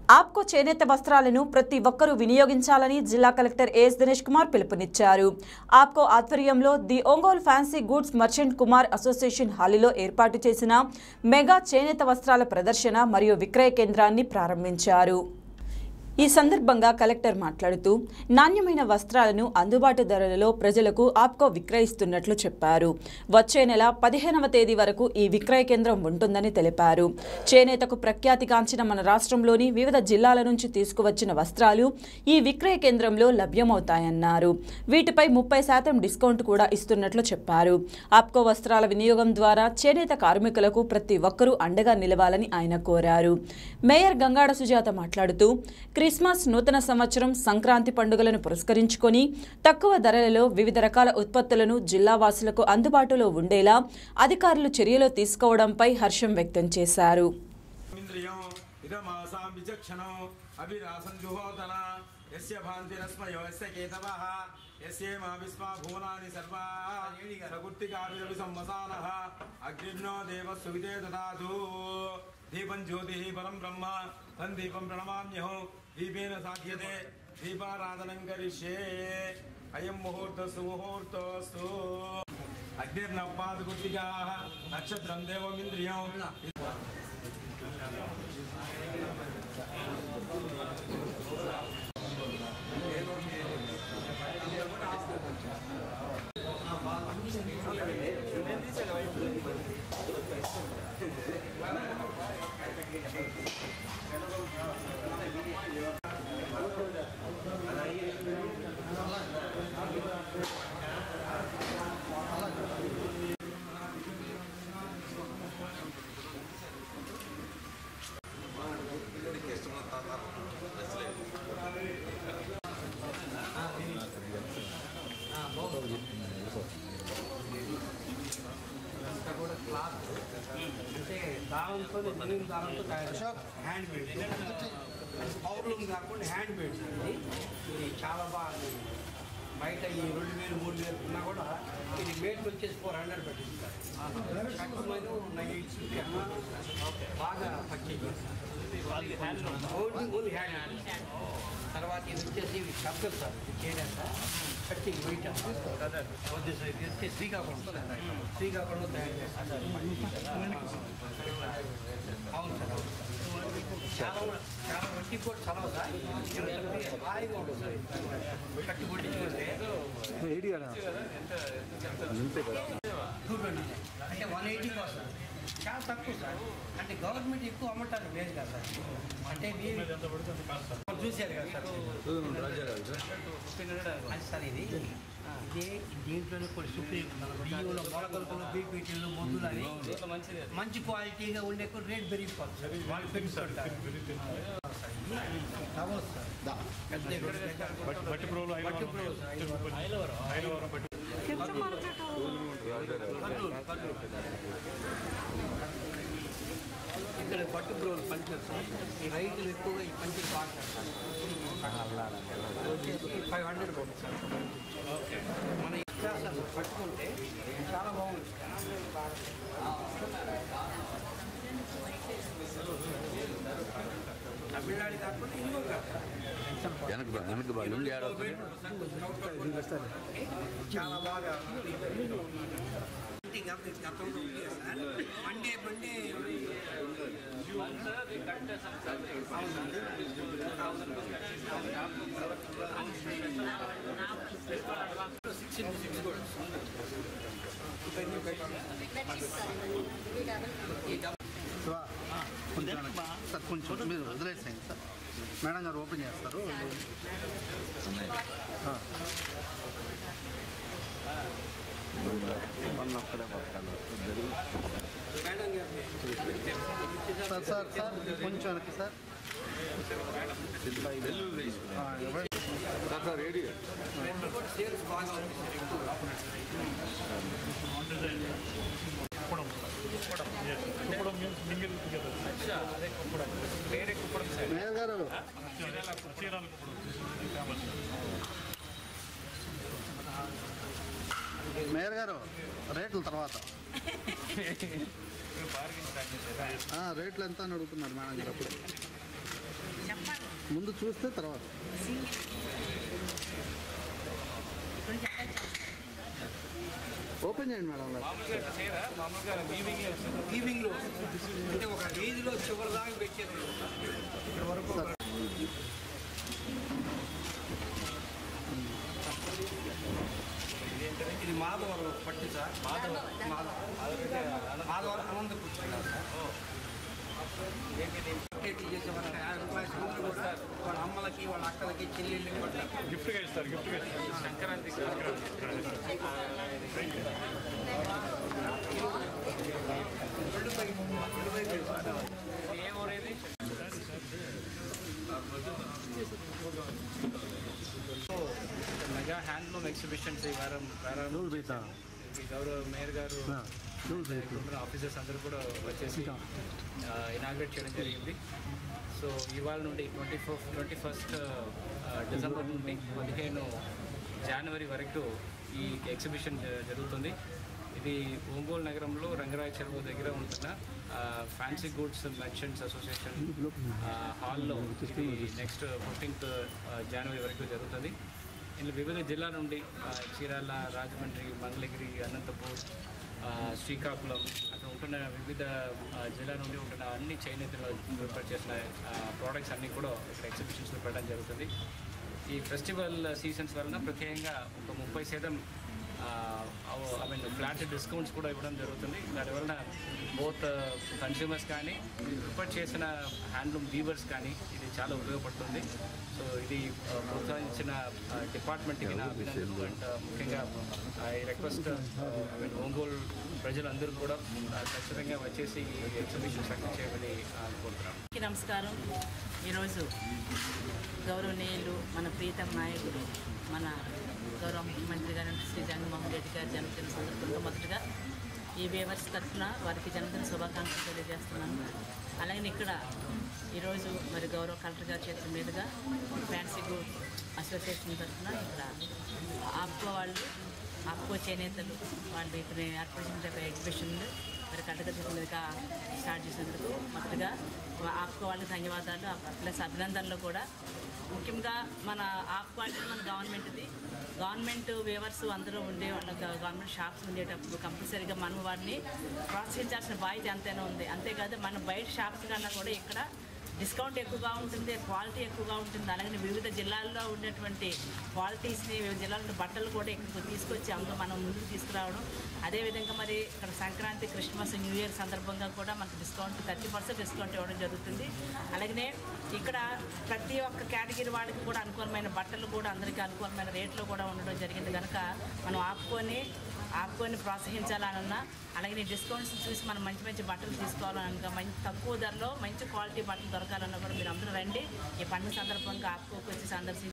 ఆప్కో చేనేత వస్త్రాలను ప్రతి ఒక్కరూ వినియోగించాలని జిల్లా కలెక్టర్ ఏఎస్ దినేష్ కుమార్ పిలుపునిచ్చారు ఆప్కో ఆధ్వర్యంలో the Ongole fancy goods merchant Kumar association హాలీలో ఏర్పాటు చేసిన మెగా చేనేత వస్త్రాల ప్రదర్శన మరియు విక్రయ కేంద్రాన్ని ప్రారంభించారు ఈ సందర్భంగా కలెక్టర్ మాట్లాడుతూ నాణ్యమైన వస్త్రాలను అందుబాటు ధరలలో ప్రజలకు ఆప్కో విక్రయిస్తున్నట్లు చెప్పారు వచ్చే నెల పదిహేనవ తేదీ వరకు ఈ విక్రయ కేంద్రం ఉంటుందని తెలిపారు చేనేతకు ప్రఖ్యాతిగాంచిన మన రాష్ట్రంలోని వివిధ జిల్లాల నుంచి తీసుకువచ్చిన వస్త్రాలు ఈ విక్రయ కేంద్రంలో లభ్యమవుతాయన్నారు వీటిపై ముప్పై శాతం డిస్కౌంట్ కూడా ఇస్తున్నట్లు చెప్పారు ఆప్కో వస్త్రాల వినియోగం ద్వారా చేనేత కార్మికులకు ప్రతి ఒక్కరూ అండగా నిలవాలని ఆయన కోరారు మేయర్ గంగాడ సుజాత మాట్లాడుతూ క్రిస్మస్ నూతన సంవత్సరం సంక్రాంతి పండుగలను పురస్కరించుకొని తక్కువ ధరలలో వివిధ రకాల ఉత్పత్తులను జిల్లా వాసులకు అందుబాటులో ఉండేలా అధికారులు చర్యలు తీసుకోవడంపై హర్షం వ్యక్తం చేశారు ఇంద్రియం ఇదమాసాం విచక్షణం అభిరాసం జుహోదన యస్య భాంతిరస్మయో యస్య కేతవః యస్యేమా విశ్వా భువనాని సర్వా సగుర్తికాభిరవి సంవసానః అగ్నిర్నో దేవ సువితే దదాతు దీపం జ్యోతిః పరం బ్రహ్మ తం దీపం ప్రణమామ్యహం దీపేన సాధ్యతే దీపారాధనం కరిష్యే అయం ముహూర్తస్తు ముహూర్తస్తు అగ్నిర్నపాదగుర్తికాः నక్షత్రం దేవమింద్రియం దారంతో నీళ్ళు దారంతో తయారు హ్యాండ్ మేడ్ పౌర్లం కాకుండా హ్యాండ్ మేడ్ ఇది ఇది చాలా బాగా బయట ఈ రెండు వేలు మూడు వేలు ఉన్నా కూడా ఇది మేట్ వచ్చేసి ఫోర్ హండ్రెడ్ పెట్టిస్తారు కట్టుమైన నైట్ బాగా పచ్చేది ఓన్లీ ఓన్లీ హ్యాండ్ తర్వాత ఇది వచ్చేసి ఇవి శబ్దం సార్ ఇది చేయలేక కట్టి వెయిట్ వద్దు సార్ ఇది వచ్చి శ్రీకాకుళం శ్రీకాకుళంలో తయారు చేస్తారు అవును సార్ అవును. చాలా చాలా వడ్డీ కూడా చాలా సార్ ఇది హాయిగా ఉంటుంది సార్ కట్టి కొట్టించుకుంటే టూ ట్వంటీ అంటే వన్ ఎయిటీకి వస్తుంది చాలా తక్కువ సార్ అంటే గవర్నమెంట్ ఎక్కువ అమ్మటానికి లేదు కదా సార్ అంటే మీరు చూశారు కదా సార్ అది సార్ ఇది ఇదే దీంట్లోనే కొన్ని సుప్రీం బియ్యంలో మొలకలతో బీపీటీలు మందులు అని మంచి క్వాలిటీగా ఉండే కొన్ని రేట్ పెరిగిపోతుంది సార్ వాళ్ళు పెట్టుకుంటారు టవల్స్ సార్ పెద్ద బట్టి ప్రోలు బట్టి ప్రోలు సార్ ఇక్కడ పట్టు బ్రోలు పనిచేస్తాం ఈ రైతులు ఎక్కువగా ఈ పంచి బాగా ఫైవ్ హండ్రెడ్ పడుతుంది సార్ మన ఇష్టాలు పట్టుకుంటే చాలా బాగుంది తమిళనాడు కాకుండా ఇంకో కాదు వెనక బా- వెనక బా లుంగి ఆడవుతుంది చాలా బాగా అంటే గత- గతంలో ఉంది కదా సార్. మండే మండే కొంచెం వెనక్కి. సార్ కొంచెం మీరు వదిలేసేయండి సార్ మేడం గారు ఓపెన్ చేస్తారు ఆ. మేడం గారు సార్ సార్ సార్ కొంచెం వెనక్కి సార్ ఆ, ఇవ్వండి. కూడా సేల్స్ బాగా ఉంది సార్ ఎక్కువగా మేయర్ గారు మేయర్ గారు రేట్ల తర్వాత ఆ, రేట్లు ఎంత అని అడుగుతున్నారు మేడం గారు అప్పుడు ముందు చూస్తే తర్వాత ఓపెన్ చేయండి మేడం వీవింగ్లో అంటే ఒక వీధిలో చివరి దాకా పెట్టారు ఇక్కడ వరకు ఒక- ఇది మాధవరం పట్టి సార్ మాధవరం మాధవరం అనంత కూర్చున్నారు సార్ ఏంటి చేసే వాళ్ళ యాభై రూపాయలు సొమ్ములు కొడతారు. వాళ్ళ అమ్మలకి వాళ్ళ అక్కలకి చెల్లెళ్ళకి కొడతారు గిఫ్ట్గా ఇస్తారు గిఫ్ట్గా ఇస్తారు సంక్రాంతి మెగా హ్యాండ్లూమ్ ఎగ్జిబిషన్స్ ఈ వారం ప్రారంభం చేశాము. ఈ గౌరవ మేయర్ గారు ఇప్పుడున్న ఆఫీసర్స్ అందరూ కూడా వచ్చేసి ఇనాగ్రేట్ చేయడం జరిగింది సో ఇవాళ నుండి twenty four twenty first December నుండి పదిహేను జనవరి వరకు ఈ ఎగ్జిబిషన్ జ- జరుగుతుంది ఇది ఒంగోలు నగరంలో రంగరాయ చెరువు దగ్గర ఉంటున్న ఫ్యాన్సీ గూడ్స్ మర్చెంట్స్ అసోసియేషన్ హాల్లో ఇది నెక్స్ట్ ఫిఫ్టీన్త్ జనవరి వరకు జరుగుతుంది ఇందులో వివిధ జిల్లాల నుండి ఆ, చీరాల రాజమండ్రి మంగళగిరి అనంతపూర్ ఆ, శ్రీకాకుళం అక్కడ ఉంటున్న వివిధ ఆ, జిల్లాల నుండి ఉంటున్న అన్ని చేనేతలు ప్రిపేర్ చేసిన ప్రోడక్ట్స్ అన్నీ కూడా ఇక్కడ ఎగ్జిబిషన్స్లో పెట్టడం జరుగుతుంది ఈ ఫెస్టివల్ సీజన్స్ వలన ప్రత్యేకంగా ఒక ముప్పై శాతం ఐ మీన్ ఫ్లాట్ డిస్కౌంట్స్ కూడా ఇవ్వడం జరుగుతుంది దానివల్ల బోత్ కన్స్యూమర్స్ కానీ ప్రిపేర్ చేసిన హ్యాండ్లూమ్ వీవర్స్ కానీ ఇది చాలా ఉపయోగపడుతుంది సో ఇది ఆ, ప్రోత్సహించిన డిపార్ట్మెంట్కి నా అభినందనలు అండ్ ముఖ్యంగా ఆ, ఈ రిక్వెస్ట్ ఐ మీన్ ఒంగోలు ప్రజలందరూ కూడా ఆ, ఖచ్చితంగా వచ్చేసి ఈ ఎగ్జిబిషన్ సక్సెస్ చేయమని ఆ, కోరుతున్నాను అందరికీ నమస్కారం ఈరోజు గౌరవనీయులు మన ప్రీతం నాయకుడు మన గౌరవ ముఖ్యమంత్రి గారు శ్రీ జగన్మోహన్ రెడ్డి గారి జన్మదిన సందర్భంగా మొదటగా ఈ వేవర్స్ తరఫున వారికి జన్మదిన శుభాకాంక్షలు తెలియజేస్తున్నాను అలాగే ఇక్కడ ఈరోజు మరి గౌరవ కలెక్టర్ గారి చేతుల మీదుగా ఫ్యాన్సీ గ్రూప్ అసోసియేషన్ తరఫున ఇక్కడ ఆప్కో వాళ్ళు ఆప్కో చేనేతలు వాళ్ళు ఇక్కడ ఏర్పరిచిన ఎగ్జిబిషన్ మరి కలెక్టర్ చేతుల మీదుగా స్టార్ట్ చేసినందుకు మొదటగా ఆప్కో వాళ్ళకి ధన్యవాదాలు ప్లస్ అభినందనలు కూడా ముఖ్యంగా మన ఆప్కో అంటే మన గవర్నమెంట్ది గవర్నమెంట్ వేవర్స్ అందరూ ఉండే వాళ్ళ గవర్నమెంట్ షాప్స్ ఉండేటప్పుడు కంపల్సరీగా మనం వారిని ప్రోత్సహించాల్సిన బాధ్యత ఎంతైనా ఉంది అంతేకాదు మన బయట షాప్స్ కన్నా కూడా ఇక్కడ డిస్కౌంట్ ఎక్కువగా ఉంటుంది క్వాలిటీ ఎక్కువగా ఉంటుంది అలాగే వివిధ జిల్లాల్లో ఉండేటువంటి క్వాలిటీస్ని వివిధ జిల్లాల నుండి బట్టలు కూడా ఇక్కడికి తీసుకొచ్చి అందులో మనం ముందుకు తీసుకురావడం అదేవిధంగా మరి ఇక్కడ సంక్రాంతి క్రిస్మస్ న్యూ ఇయర్ సందర్భంగా కూడా మనకు డిస్కౌంట్ థర్టీ పర్సెంట్ డిస్కౌంట్ ఇవ్వడం జరుగుతుంది అలాగనే ఇక్కడ ప్రతి ఒక్క కేటగిరీ వాళ్ళకి కూడా అనుకూలమైన బట్టలు కూడా అందరికీ అనుకూలమైన రేట్లో కూడా ఉండడం జరిగింది కనుక మనం ఆపుకొని ఆపుకొని ప్రోత్సహించాలనన్నా అలాగే డిస్కౌంట్స్ చూసి మనం మంచి మంచి బట్టలు తీసుకోవాలన్నా మంచి తక్కువ ధరలో మంచి క్వాలిటీ బట్టలు దొరకాలన్నా కూడా మీరు అందరూ రండి ఈ పండుగ సందర్భంగా ఆపుకోకి వచ్చి సందర్శించి